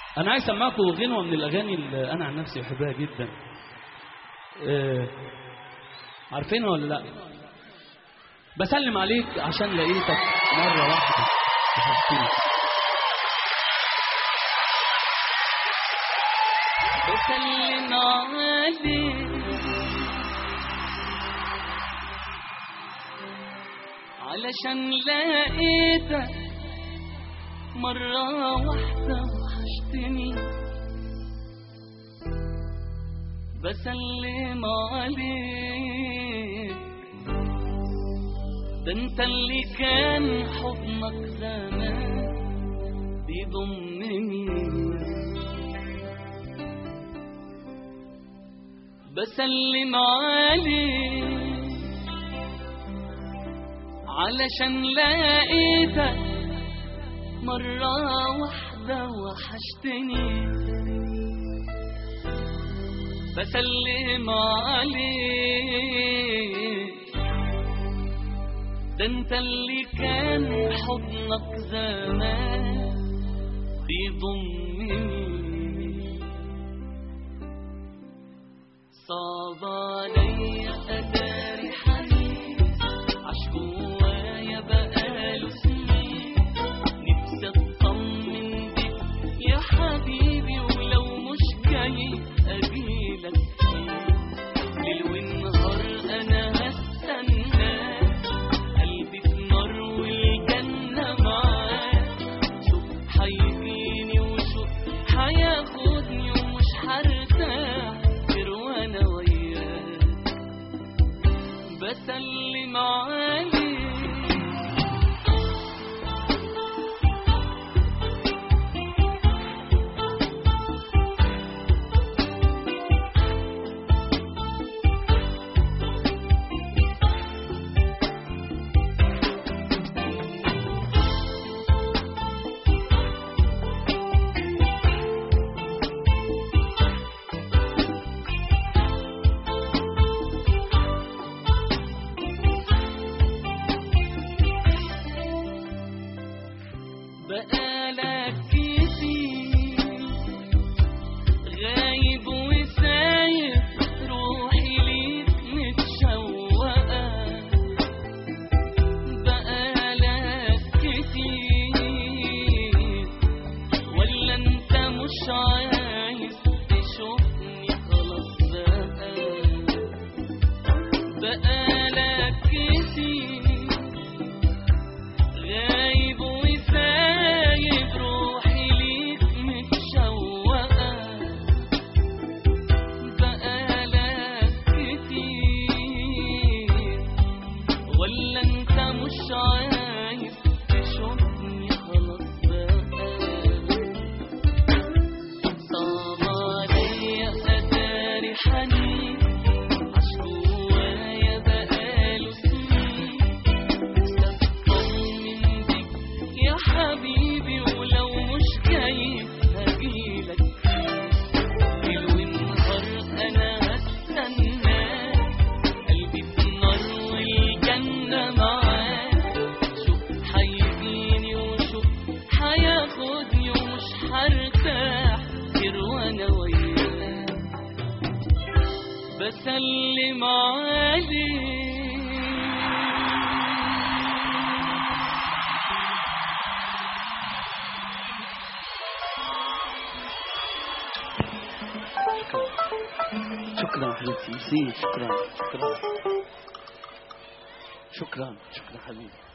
انا عايز اسمعكم غنوه من الاغاني اللي انا عن نفسي بحبها جدا آه، عارفينها ولا لا بسلم عليك عشان لقيتك مره واحده وحشتني بسلم عليك علشان لقيتك مرة واحدة وحشتني بسلم عليك ده انت اللي كان حضنك زمان بيضمني بسلم عليك علشان لقيتك مرة واحدة وحشتني بسلم عليك ده انت اللي كان حضنك زمان بيضمني صعب عليا اداري حنين عش جوايا بقاله سنين نفسي اطمن بيك يا حبيبي ولو مش جاي اجيلك ليل ونهار انا هستناك قلبي في نار والجنه معاك شوف هيجيني وشوف هياخدني ومش هرتاح غير وانا وياك بسلم عليك بقالك كتير غايب وسايب روحي ليك متشوقة بقالك كتير ولا انت مش عايز تشوفني خلاص بقى بقالك كتير غايب وسايب روحي ليك متشوقة بقالك كتير ولا انت مش عايز تشوفني خلاص بقى صعب عليا اداري حنين عش جوايا بقاله سنين اطمن بيك يا حبيبي ولو مش جاي هجيلك ليل ونهار انا هستناك قلبي في النار والجنة معاك شوف هيجيني وشوف هياخدني ومش هرتاح غير وانا وياك بسلم عليك شكرا حبيبتي ميرسي شكرا شكرا شكرا شكرا حبيبي